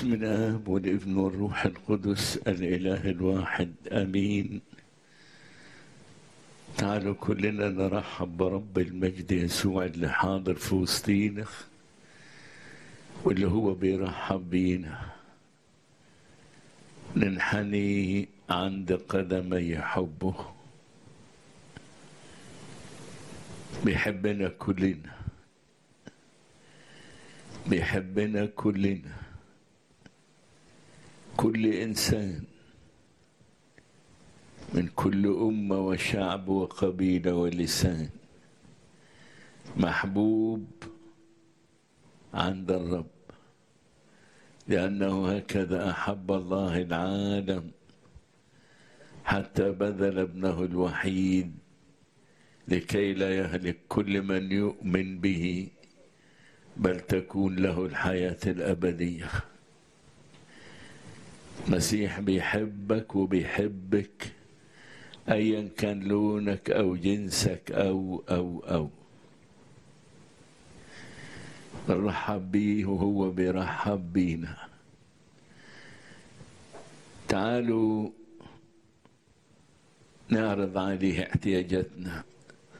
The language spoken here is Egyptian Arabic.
باسم الاب والابن والروح القدس الاله الواحد امين تعالوا كلنا نرحب برب المجد يسوع اللي حاضر في وسطينا واللي هو بيرحب بينا ننحني عند قدمي حبه بيحبنا كلنا بيحبنا كلنا كل انسان من كل امه وشعب وقبيله ولسان محبوب عند الرب لانه هكذا احب الله العالم حتى بذل ابنه الوحيد لكي لا يهلك كل من يؤمن به بل تكون له الحياه الابديه مسيح بيحبك وبيحبك ايا كان لونك او جنسك او او او نرحب بيه وهو بيرحب بينا تعالوا نعرض عليه احتياجاتنا